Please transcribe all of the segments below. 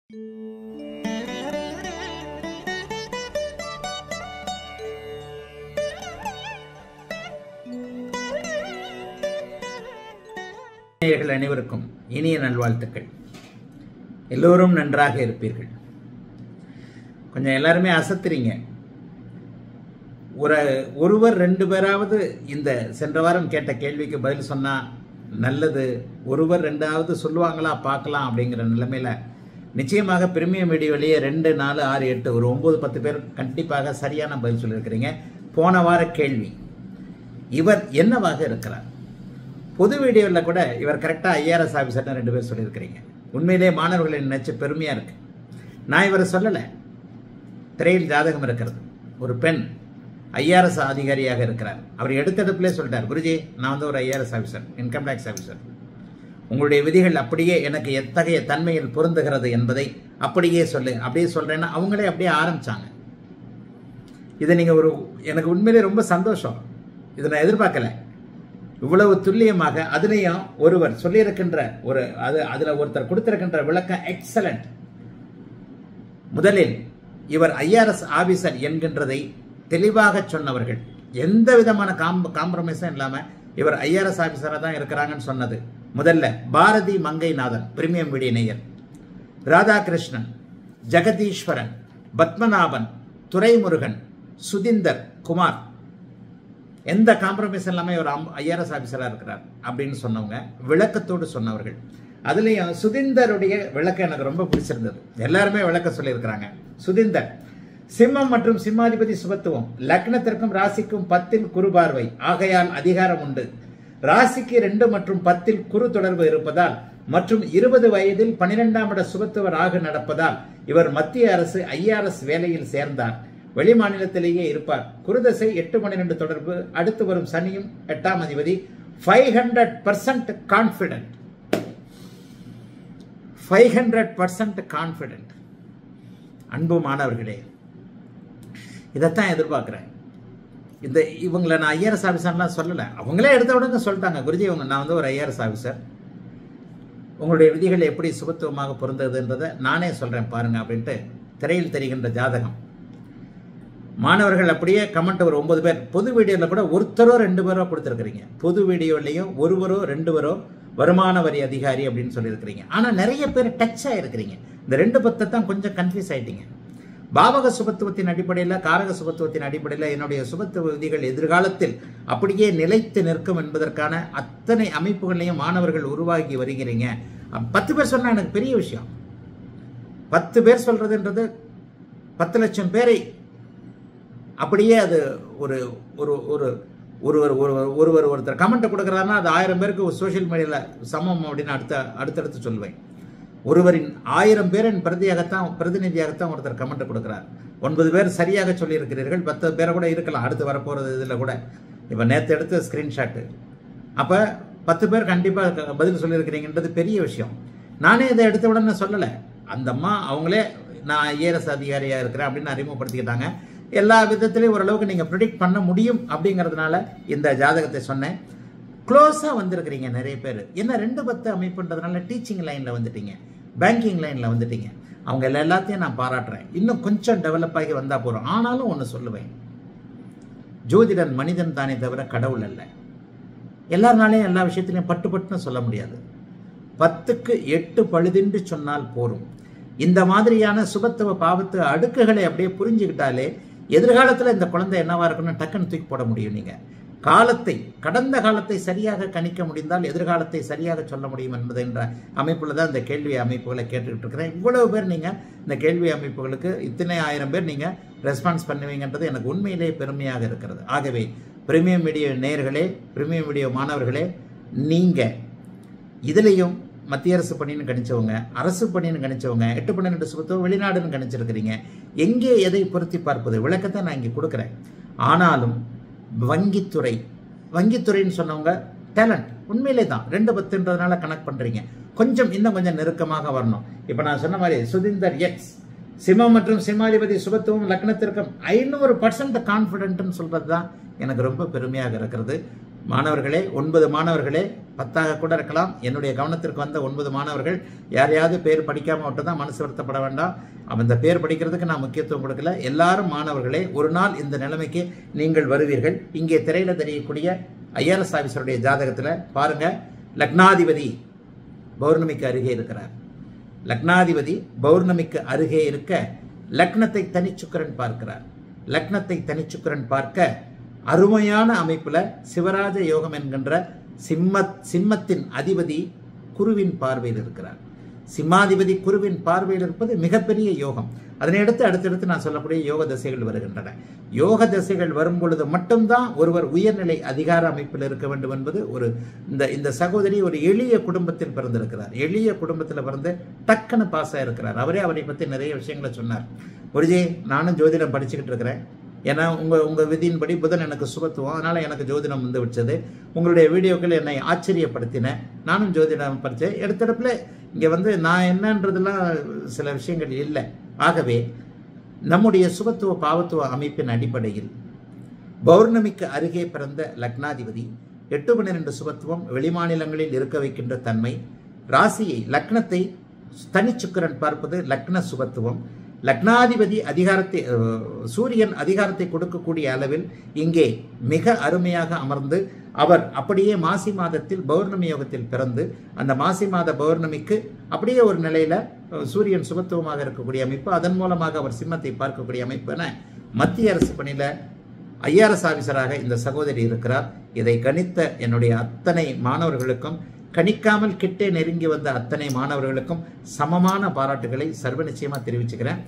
நேயர்கள் அனைவருக்கும் இனிய நல்வாழ்த்துக்கள் எல்லோரும் நன்றாக இருப்பீர்கள் கொஞ்சம் எல்லாருமே அசத்துறீங்க ஒரு ஒருவர் ரெண்டு பேராவது இந்த சென்ற வாரம் கேட்ட கேள்விக்கு பதில் சொன்னா நல்லது ஒருவர் ரெண்டாவது சொல்லுவாங்களா பார்க்கலாம் அப்படிங்கிற நிலைமையில நிச்சயமாக பிரீமியம் வீடியோலேயே ரெண்டு நாலு ஆறு எட்டு ஒரு ஒன்பது பத்து பேர் கண்டிப்பாக சரியான பதில் சொல்லியிருக்கிறீங்க போன வார கேள்வி இவர் என்னவாக இருக்கிறார் பொது வீடியோவில் கூட இவர் கரெக்டாக ஐஆர்எஸ் ஆஃபீஸர்னு ரெண்டு பேர் சொல்லியிருக்கிறீங்க உண்மையிலே மாணவர்களை நினைச்சு பெருமையாக இருக்கு நான் இவரை சொல்லலை திரையில் ஜாதகம் இருக்கிறது ஒரு பெண் ஐஆர்எஸ் அதிகாரியாக இருக்கிறார் அவர் எடுத்தெடுப்பிலே சொல்லிட்டார் குருஜி நான் வந்து ஒரு IRS officer income tax officer உங்களுடைய விதிகள் அப்படியே எனக்கு எத்தகைய தன்மையில் பொருந்துகிறது என்பதை அப்படியே சொல்லு அப்படியே சொல்றேன்னா அவங்களே அப்படியே ஆரம்பிச்சாங்க இதை நீங்க ஒரு எனக்கு உண்மையிலே ரொம்ப சந்தோஷம் இதை நான் எதிர்பார்க்கல இவ்வளவு துல்லியமாக அதுலேயும் ஒருவர் சொல்லியிருக்கின்ற ஒரு அது அதுல ஒருத்தர் கொடுத்திருக்கின்ற விளக்கம் எக்ஸலண்ட் முதலில் இவர் ஐஆர்எஸ் ஆபீசர் என்கின்றதை தெளிவாக சொன்னவர்கள் எந்த விதமான காம் காம்ப்ரமைஸும் இல்லாம இவர் ஐஆர்எஸ் ஆபீசராக தான் இருக்கிறாங்கன்னு சொன்னது முதல்ல பாரதி மங்கைநாதன் பிரீமியம் வீடிய நேயர் ராதாகிருஷ்ணன் ஜெகதீஸ்வரன் பத்மநாபன் துரைமுருகன் சுதிந்தர் குமார் எந்த காம்ப்ரமைஸ் இல்லாமல் இவர் ஐஆர்எஸ் ஆஃபீஸராக இருக்கிறார் அப்படின்னு சொன்னவங்க விளக்கத்தோடு சொன்னவர்கள் அதுலேயும் சுதிந்தருடைய விளக்கம் எனக்கு ரொம்ப பிடிச்சிருந்தது எல்லாருமே விளக்க சொல்லியிருக்கிறாங்க சுதிந்தர் சிம்மம் மற்றும் சிம்மாதிபதி சுபத்துவம் லக்னத்திற்கும் ராசிக்கும் பத்தில் குரு பார்வை ஆகையால் அதிகாரம் உண்டு ராசிக்கு ரெண்டு மற்றும் பத்தில் குரு தொடர்பு இருப்பதால் மற்றும் இருபது வயதில் பனிரெண்டாம் இட சுபத்துவ ராகு நடப்பதால் இவர் மத்திய அரசு ஐஆர்எஸ் வேலையில் சேர்ந்தார் வெளி மாநிலத்திலேயே இருப்பார் குருதசை எட்டு பன்னிரெண்டு தொடர்பு அடுத்து வரும் சனியும் எட்டாம் அதிபதி five hundred percent confident five hundred percent confident அன்பு மாணவர்களே இதைத்தான் எதிர்பார்க்குறேன் இந்த இவங்களை நான் ஐஆர்எஸ் ஆஃபீஸர்லாம் சொல்லலை அவங்களே எடுத்த உடனே சொல்லிட்டாங்க குருஜி இவங்க நான் வந்து ஒரு ஐஆர்எஸ் ஆஃபீஸர் உங்களுடைய விதிகள் எப்படி சுபத்துவமாக பொருந்ததுன்றதை நானே சொல்கிறேன் பாருங்க அப்படின்ட்டு திரையில் தெரிகின்ற ஜாதகம் மாணவர்கள் அப்படியே கமெண்ட் ஒரு ஒன்பது பேர் பொது வீடியோவில் கூட ஒருத்தரோ ரெண்டு பேரோ கொடுத்துருக்குறீங்க பொது வீடியோலையும் ஒருவரோ ரெண்டு பேரோ வருமான வரி அதிகாரி அப்படின்னு சொல்லியிருக்கிறீங்க ஆனால் நிறைய பேர் டச் ஆகிருக்கிறீங்க இந்த ரெண்டு பத்தை தான் கொஞ்சம் கன்ஃபியூஸ் ஆயிட்டீங்க பாவக சுபத்துவத்தின் அடிப்படையில் காரக சுபத்துவத்தின் அடிப்படையில் என்னுடைய சுபத்துவ விதிகள் எதிர்காலத்தில் அப்படியே நிலைத்து நிற்கும் என்பதற்கான அத்தனை அமைப்புகளையும் மாணவர்கள் உருவாக்கி வருகிறீங்க பத்து பேர் சொன்னா எனக்கு பெரிய விஷயம் பத்து பேர் சொல்றதுன்றது பத்து லட்சம் பேரை அப்படியே அது ஒரு ஒரு ஒரு ஒருவர் ஒருவர் ஒருவர் ஒருத்தர் கமெண்ட் கொடுக்குறாருன்னா அது ஆயிரம் பேருக்கு சோஷியல் மீடியாவில் சமம் அப்படின்னு அடுத்த அடுத்தடுத்து சொல்லுவேன் ஒருவரின் ஆயிரம் பேரின் பிரதியாகத்தான் பிரதிநிதியாகத்தான் ஒருத்தர் கமெண்ட் கொடுக்குறார் ஒன்பது பேர் சரியாக சொல்லியிருக்கிறீர்கள் பத்து பேரை கூட இருக்கலாம் அடுத்து வரப்போகிறது இதில் கூட இப்போ நேற்று எடுத்த ஸ்க்ரீன்ஷாட்டு அப்போ பத்து பேர் கண்டிப்பாக பதில் சொல்லியிருக்கிறீங்கன்றது பெரிய விஷயம் நானே இதை எடுத்த உடனே சொல்லலை அந்த அம்மா அவங்களே நான் ஐஏஎஸ் அதிகாரியாக இருக்கிறேன் அப்படின்னு அறிமுகப்படுத்திக்கிட்டாங்க எல்லா விதத்திலையும் ஓரளவுக்கு நீங்கள் ப்ரிடிக்ட் பண்ண முடியும் அப்படிங்கிறதுனால இந்த ஜாதகத்தை சொன்னேன் க்ளோஸாக வந்திருக்கிறீங்க நிறைய பேர் என்ன ரெண்டு பத்து அமைப்புன்றதுனால டீச்சிங் லைனில் வந்துட்டீங்க பேங்கிங் லைனில் வந்துட்டீங்க அவங்க எல்லா எல்லாத்தையும் நான் பாராட்டுறேன் இன்னும் கொஞ்சம் டெவலப் ஆகி வந்தால் போகிறோம் ஆனாலும் ஒன்று சொல்லுவேன் ஜோதிடன் மனிதன் தானே தவிர கடவுள் அல்ல எல்லாருனாலையும் எல்லா விஷயத்திலையும் பட்டு பட்டுன்னு சொல்ல முடியாது பத்துக்கு எட்டு பழுதின்றி சொன்னால் போரும் இந்த மாதிரியான சுபத்துவ பாவத்து அடுக்குகளை அப்படியே புரிஞ்சுக்கிட்டாலே எதிர்காலத்தில் இந்த குழந்தை என்னவா இருக்குன்னு டக்குன்னு தூக்கி போட முடியும் நீங்கள் காலத்தை கடந்த காலத்தை சரியாக கணிக்க முடிந்தால் எதிர்காலத்தை சரியாக சொல்ல முடியும் என்பது என்ற அமைப்பில் தான் இந்த கேள்வி அமைப்புகளை கேட்டுக்கிட்டு இருக்கிறேன் இவ்வளவு பேர் நீங்கள் இந்த கேள்வி அமைப்புகளுக்கு இத்தனை ஆயிரம் பேர் நீங்கள் ரெஸ்பான்ஸ் பண்ணுவீங்கன்றது எனக்கு உண்மையிலே பெருமையாக இருக்கிறது ஆகவே பிரீமியம் வீடியோ நேயர்களே பிரீமியம் வீடியோ மாணவர்களே நீங்கள் இதுலேயும் மத்திய அரசு பணின்னு கணிச்சவங்க அரசு பணின்னு கணிச்சவங்க எட்டு பன்னெண்டு சுபத்துவம் வெளிநாடுன்னு கணிச்சிருக்கிறீங்க எங்கே எதை பொருத்தி பார்ப்பது விளக்கத்தை நான் இங்கே கொடுக்குறேன் ஆனாலும் வங்கித்துறை வங்கித்துறைன்னு சொன்னவங்க டேலண்ட் உண்மையிலே தான் ரெண்டு பத்துன்றதுனால கனெக்ட் பண்ணுறீங்க கொஞ்சம் இன்னும் கொஞ்சம் நெருக்கமாக வரணும் இப்போ நான் சொன்ன மாதிரி சுதீந்தர் எக்ஸ் சிம்மம் மற்றும் சிம்மாதிபதி சுபத்துவம் லக்னத்திற்கும் ஐநூறு பர்சன்ட் கான்ஃபிடென்ட்னு சொல்கிறது தான் எனக்கு ரொம்ப பெருமையாக இருக்கிறது மாணவர்களே ஒன்பது மாணவர்களே பத்தாக கூட இருக்கலாம் என்னுடைய கவனத்திற்கு வந்த ஒன்பது மாணவர்கள் யாரையாவது பேர் படிக்காம விட்டு தான் மனசு வருத்தப்பட வேண்டாம் அந்த பேர் படிக்கிறதுக்கு நான் முக்கியத்துவம் கொடுக்கல எல்லாரும் மாணவர்களே ஒரு நாள் இந்த நிலைமைக்கு நீங்கள் வருவீர்கள் இங்கே திரையில தெரியக்கூடிய ஐஆர்எஸ் ஆபீசருடைய ஜாதகத்துல பாருங்க லக்னாதிபதி பௌர்ணமிக்கு அருகே இருக்கிறார் லக்னாதிபதி பௌர்ணமிக்கு அருகே இருக்க லக்னத்தை தனிச்சுக்கரன் பார்க்கிறார் லக்னத்தை தனிச்சுக்கரன் பார்க்க அருமையான அமைப்புல சிவராஜ யோகம் என்கின்ற சிம்ம சிம்மத்தின் அதிபதி குருவின் பார்வையில் இருக்கிறார் சிம்மாதிபதி குருவின் பார்வையில் இருப்பது மிகப்பெரிய யோகம் அதனை அடுத்து அடுத்தடுத்து நான் சொல்லக்கூடிய யோக தசைகள் வருகின்றன யோக தசைகள் வரும் பொழுது மட்டும்தான் ஒருவர் உயர்நிலை அதிகார அமைப்பில் இருக்க வேண்டும் என்பது ஒரு இந்த இந்த சகோதரி ஒரு எளிய குடும்பத்தில் பிறந்திருக்கிறார் எளிய குடும்பத்தில் பிறந்து டக்குன்னு பாஸ் ஆயிருக்கிறார் அவரே அவரை பற்றி நிறைய விஷயங்களை சொன்னார் குருஜி நானும் ஜோதிடம் படிச்சுக்கிட்டு இருக்கிறேன் ஏன்னா உங்கள் உங்கள் விதியின்படி புதன் எனக்கு சுபத்துவம் அதனால் எனக்கு ஜோதிடம் வந்து விட்டது உங்களுடைய வீடியோக்கள் என்னை ஆச்சரியப்படுத்தின நானும் ஜோதிடம் படித்தேன் எடுத்தடப்பில் இங்கே வந்து நான் என்னன்றதெல்லாம் சில விஷயங்கள் இல்லை ஆகவே நம்முடைய சுபத்துவ பாவத்துவ அமைப்பின் அடிப்படையில் பௌர்ணமிக்கு அருகே பிறந்த லக்னாதிபதி எட்டு பன்னிரண்டு சுபத்துவம் வெளிமாநிலங்களில் இருக்க வைக்கின்ற தன்மை ராசியை லக்னத்தை தனிச்சுக்கரன் பார்ப்பது லக்ன சுபத்துவம் லக்னாதிபதி அதிகாரத்தை அஹ், சூரியன் அதிகாரத்தை கொடுக்கக்கூடிய அளவில் இங்கே மிக அருமையாக அமர்ந்து அவர் அப்படியே மாசி மாதத்தில் பௌர்ணமி யோகத்தில் பிறந்து அந்த மாசி மாத பௌர்ணமிக்கு அப்படியே ஒரு நிலையில அஹ், சூரியன் சுபத்துவமாக இருக்கக்கூடிய அமைப்பு அதன் மூலமாக அவர் சிம்மத்தை பார்க்கக்கூடிய அமைப்பு என மத்திய அரசு பணியில ஐஆர்எஸ் ஆபீசராக இந்த சகோதரி இருக்கிறார் இதை கணித்த என்னுடைய அத்தனை மாணவர்களுக்கும் கணிக்காமல் கிட்டே நெருங்கி வந்த அத்தனை மாணவர்களுக்கும் சமமான பாராட்டுகளை சர்வ நிச்சயமா தெரிவிச்சுக்கிறேன்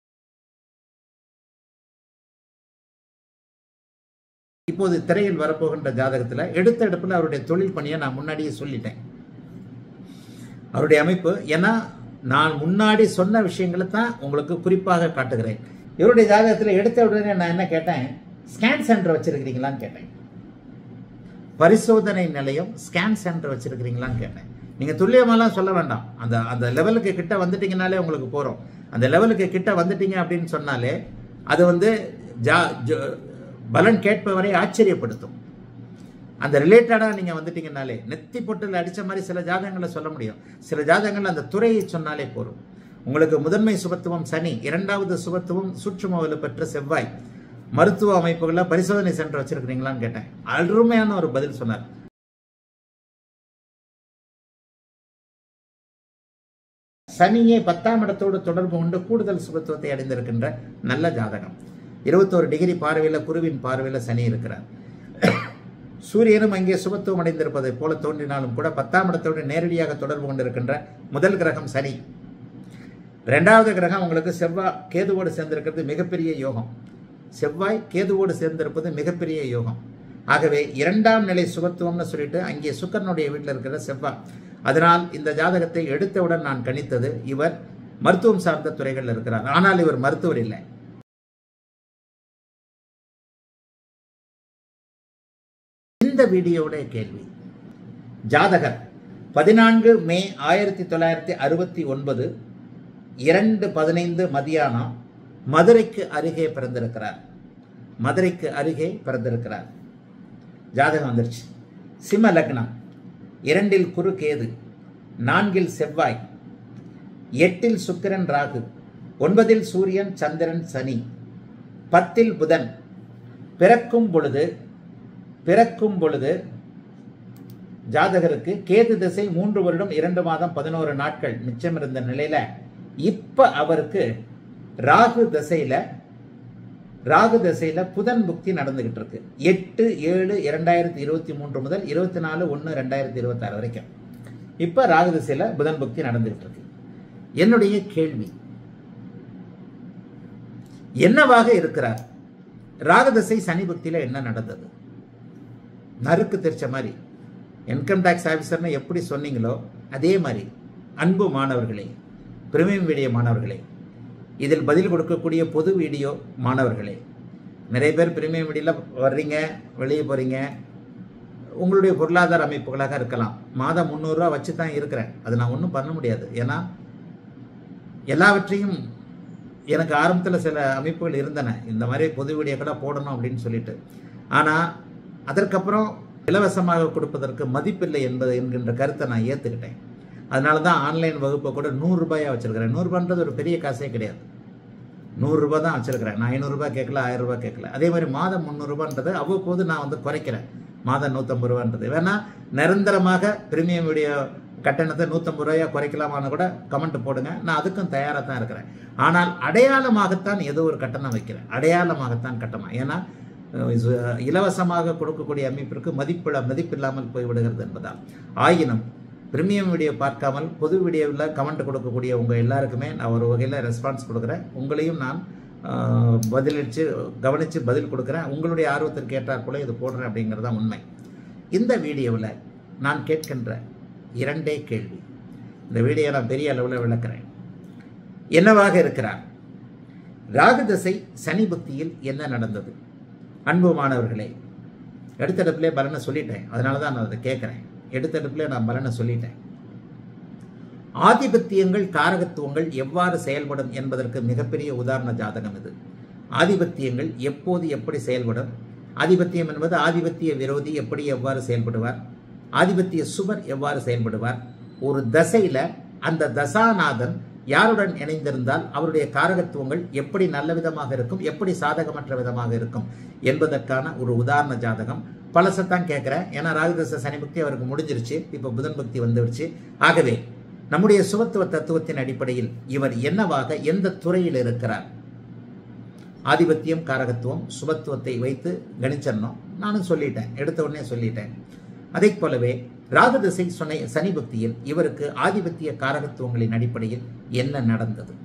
இப்போது திரையில் வரப்போகின்ற ஜாதகத்துல எடுத்த எடுப்புல அவருடைய தொழில் பணியை நான் முன்னாடியே சொல்லிட்டேன் அவருடைய அமைப்பு ஏன்னா நான் முன்னாடி சொன்ன விஷயங்களை தான் உங்களுக்கு குறிப்பாக காட்டுகிறேன் இவருடைய ஜாதகத்தில் எடுத்த உடனே நான் என்ன கேட்டேன் ஸ்கேன் சென்டர் வச்சிருக்கிறீங்களான்னு கேட்டேன் பரிசோதனை நிலையம் ஸ்கேன் சென்டர் வச்சிருக்கிறீங்களான்னு கேட்டேன் நீங்க துல்லியமாலாம் சொல்ல வேண்டாம் அந்த அந்த லெவலுக்கு கிட்ட வந்துட்டீங்கனாலே உங்களுக்கு போறோம் அந்த லெவலுக்கு கிட்ட வந்துட்டீங்க அப்படின்னு சொன்னாலே அது வந்து ஜா ஜ- பலன் கேட்பவரை ஆச்சரியப்படுத்தும் அந்த ரிலேட்டடாக நீங்கள் வந்துட்டீங்கனாலே நெத்தி பொட்டில் அடித்த மாதிரி சில ஜாதகங்களை சொல்ல முடியும் சில ஜாதகங்கள் அந்த துறையை சொன்னாலே போதும் உங்களுக்கு முதன்மை சுபத்துவம் சனி இரண்டாவது சுபத்துவம் சூட்சும வலு பெற்ற செவ்வாய் மருத்துவ அமைப்புகளில் பரிசோதனை சென்டர் வச்சிருக்கிறீங்களான்னு கேட்டேன் அருமையான ஒரு பதில் சொன்னார் சனியே பத்தாம் இடத்தோடு தொடர்பு கொண்டு கூடுதல் சுபத்துவத்தை அடைந்திருக்கின்ற நல்ல ஜாதகம் இருபத்தோரு டிகிரி பார்வையில் குருவின் பார்வையில் சனி இருக்கிறார் சூரியனும் அங்கே சுபத்துவம் அடைந்திருப்பதை போல தோன்றினாலும் கூட பத்தாம் இடத்தோடு நேரடியாக தொடர்பு கொண்டிருக்கின்ற முதல் கிரகம் சனி ரெண்டாவது கிரகம் உங்களுக்கு செவ்வாய் கேதுவோடு சேர்ந்திருக்கிறது மிகப்பெரிய யோகம் செவ்வாய் கேதுவோடு சேர்ந்திருப்பது மிகப்பெரிய யோகம் ஆகவே இரண்டாம் நிலை சுபத்துவம்னு சொல்லிட்டு அங்கே சுக்கரனுடைய வீட்டில் இருக்கிற செவ்வாய் அதனால் இந்த ஜாதகத்தை எடுத்தவுடன் நான் கணித்தது இவர் மருத்துவம் சார்ந்த துறைகளில் இருக்கிறார் ஆனால் இவர் மருத்துவர் இல்லை இந்த வீடியோட கேள்வி ஜாதகர் பதினான்கு மே ஆயிரத்தி தொள்ளாயிரத்தி அறுபத்தி ஒன்பது இரண்டு பதினைந்து மதியானம் மதுரைக்கு அருகே பிறந்திருக்கிறார் மதுரைக்கு அருகே பிறந்திருக்கிறார் ஜாதகம் வந்துருச்சு சிம்ம லக்னம் இரண்டில் குரு கேது நான்கில் செவ்வாய் எட்டில் சுக்கிரன் ராகு ஒன்பதில் சூரியன் சந்திரன் சனி பத்தில் புதன் பிறக்கும் பொழுது பிறக்கும் பொழுது ஜாதகருக்கு கேது திசை மூன்று வருடம் இரண்டு மாதம் பதினோரு நாட்கள் மிச்சம் இருந்த நிலையில இப்ப அவருக்கு ராகு திசையில ராகு திசையில புதன் புக்தி நடந்துகிட்டு இருக்கு எட்டு ஏழு இரண்டாயிரத்தி இருபத்தி மூன்று முதல் இருபத்தி நாலு ஒன்று ரெண்டாயிரத்தி இருபத்தி ஆறு வரைக்கும் இப்ப ராகு திசையில புதன் புக்தி நடந்துகிட்டு இருக்கு என்னுடைய கேள்வி என்னவாக இருக்கிறார் ராகதசை சனி பக்தியில என்ன நடந்தது நறுக்கு தெரிச்ச மாதிரி இன்கம் டேக்ஸ் ஆஃபீஸர்னு எப்படி சொன்னீங்களோ அதே மாதிரி அன்பு மாணவர்களே பிரீமியம் வீடியோ மாணவர்களே இதில் பதில் கொடுக்கக்கூடிய பொது வீடியோ மாணவர்களே நிறைய பேர் பிரீமியம் வீடியோவில் வர்றீங்க வெளியே போகிறீங்க உங்களுடைய பொருளாதார அமைப்புகளாக இருக்கலாம் மாதம் முந்நூறுரூவா வச்சு தான் இருக்கிறேன் அது நான் ஒன்றும் பண்ண முடியாது ஏன்னா எல்லாவற்றையும் எனக்கு ஆரம்பத்தில் சில அமைப்புகள் இருந்தன இந்த மாதிரி பொது வீடியோ கூட போடணும் அப்படின்னு சொல்லிட்டு ஆனால் அதற்கப்புறம் இலவசமாக கொடுப்பதற்கு மதிப்பில்லை என்பது என்கின்ற கருத்தை நான் ஏற்றுக்கிட்டேன் அதனால தான் ஆன்லைன் வகுப்பை கூட நூறுரூபாயாக வச்சுருக்கிறேன் நூறுரூபான்றது ஒரு பெரிய காசே கிடையாது நூறுரூபா தான் வச்சுருக்கிறேன் நான் ஐநூறுரூபா கேட்கல ஆயிரம் ரூபாய் கேட்கல அதே மாதிரி மாதம் முந்நூறுரூபான்றது அவ்வப்போது நான் வந்து குறைக்கிறேன் மாதம் நூற்றம்பது ரூபான்றது வேணா நிரந்தரமாக பிரீமியம் வீடியோ கட்டணத்தை நூற்றம்பது ரூபாயா குறைக்கலாமான்னு கூட கமெண்ட் போடுங்க நான் அதுக்கும் தயாராக தான் இருக்கிறேன் ஆனால் அடையாளமாகத்தான் ஏதோ ஒரு கட்டணம் வைக்கிறேன் அடையாளமாகத்தான் கட்டணம் ஏன்னா அஹ், இது இலவசமாக கொடுக்கக்கூடிய அமைப்பிற்கு மதிப்பிட மதிப்பில்லாமல் போய்விடுகிறது என்பதால் ஆயினும் பிரீமியம் வீடியோ பார்க்காமல் பொது வீடியோவில் கமெண்ட் கொடுக்கக்கூடிய உங்கள் எல்லாருக்குமே நான் ஒரு வகையில் ரெஸ்பான்ஸ் கொடுக்குறேன் உங்களையும் நான் ஆஹ், பதிலளித்து கவனித்து பதில் கொடுக்குறேன் உங்களுடைய ஆர்வத்திற்கு ஏற்றாற் போல இது போடுறேன் அப்படிங்கிறது தான் உண்மை இந்த வீடியோவில் நான் கேட்கின்ற இரண்டே கேள்வி இந்த வீடியோ நான் பெரிய அளவில் விளக்குறேன் என்னவாக இருக்கிறார் ராகு தசை சனி புத்தியில் என்ன நடந்தது அன்பு மாணவர்களே எடுத்தடுப்பிலே பலனை சொல்லிட்டேன் அதனால தான் நான் அதை கேட்குறேன் எடுத்தடுப்பிலே நான் பலனை சொல்லிட்டேன் ஆதிபத்தியங்கள் காரகத்துவங்கள் எவ்வாறு செயல்படும் என்பதற்கு மிகப்பெரிய உதாரண ஜாதகம் இது ஆதிபத்தியங்கள் எப்போது எப்படி செயல்படும் ஆதிபத்தியம் என்பது ஆதிபத்திய விரோதி எப்படி எவ்வாறு செயல்படுவார் ஆதிபத்திய சுவர் எவ்வாறு செயல்படுவார் ஒரு தசையில அந்த தசாநாதன் யாருடன் இணைந்திருந்தால் அவருடைய காரகத்துவங்கள் எப்படி நல்ல விதமாக இருக்கும் எப்படி சாதகமற்ற விதமாக இருக்கும் என்பதற்கான ஒரு உதாரண ஜாதகம் பழசத்தான் கேட்குறேன் ஏன்னா ராகுதச சனி பக்தி அவருக்கு முடிஞ்சிருச்சு இப்போ புதன் பக்தி வந்துடுச்சு ஆகவே நம்முடைய சுபத்துவ தத்துவத்தின் அடிப்படையில் இவர் என்னவாக எந்த துறையில் இருக்கிறார் ஆதிபத்தியம் காரகத்துவம் சுபத்துவத்தை வைத்து கணிச்சிடணும் நானும் சொல்லிட்டேன் எடுத்த உடனே சொல்லிட்டேன் அதை போலவே ராகு திசை சுனை சனி பக்தியில் இவருக்கு ஆதிபத்திய காரகத்துவங்களின் அடிப்படையில் என்ன நடந்தது